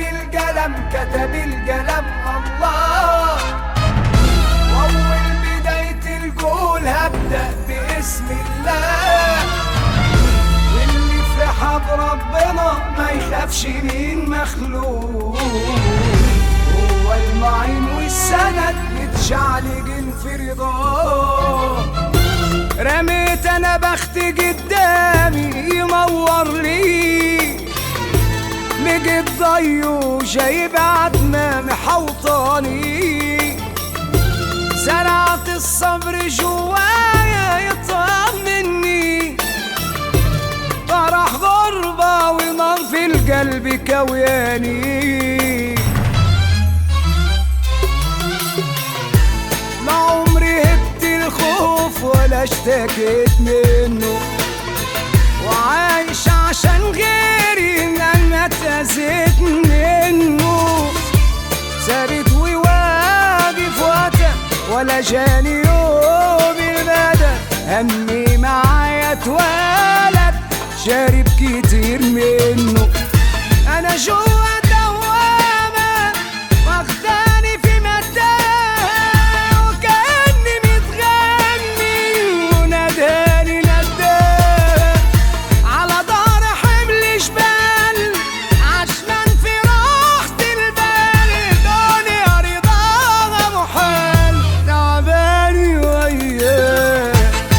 بالقلم كتب القلم الله واول بداية القول هبدأ باسم الله واللي في حض ربنا ما يخافش من مخلوق هو المعين والسند متشعلق في رضاه رميت انا بخت قدامي ينور لي لقيت ضيو جايب عتمة محوطاني زرعت الصبر جوايا يطمني فرح غربة ونار في القلب كوياني لا عمري هبت الخوف ولا اشتكيت منه وعايش عشان غيري ان انا اتأذيت منه ثابت وواقف وقتها ولا جاني يوم الندى همي معايا اتولد شارب كتير منه انا جوا دوامة واخداني في متاهة وكأني متغني وناداني نداه على ظهر حمل جبال عشمان في راحة البال الدنيا رضاها محال تعباني وياه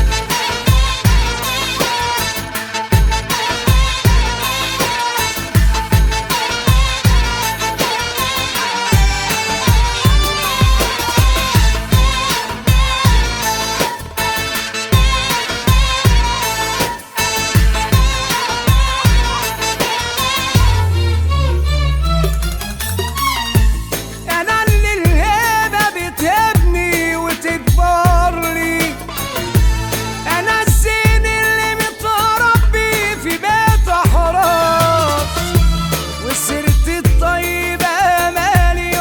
انا اللي الهبه بتهبني وتكبر لي انا الزين اللي متربي في بيت حرام وسيرتي الطيبه مالي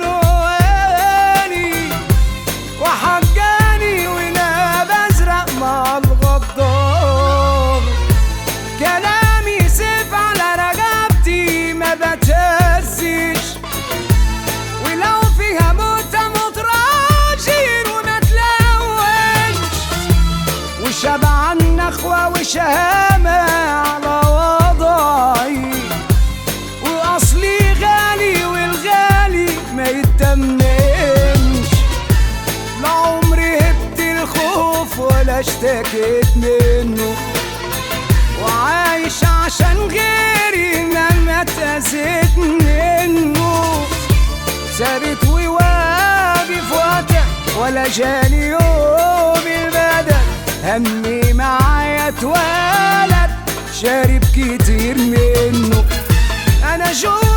وعنواني وحجاني وانا بزرق مع الغدار كلامي سيف على رقبتي ما بتهزش ولو فيها موت اموت راجل وما تلونش وشبع النخوة وشهامة على وضعي وأصلي غالي والغالي ما يتمنش لا عمري هبت الخوف ولا اشتكيت منه وعايش عشان غيري انما اتأذيت منه ثابت وواقف وقتها ولا جاني يوم البدل همي معايا اتولد شارب كتير منه انا جوا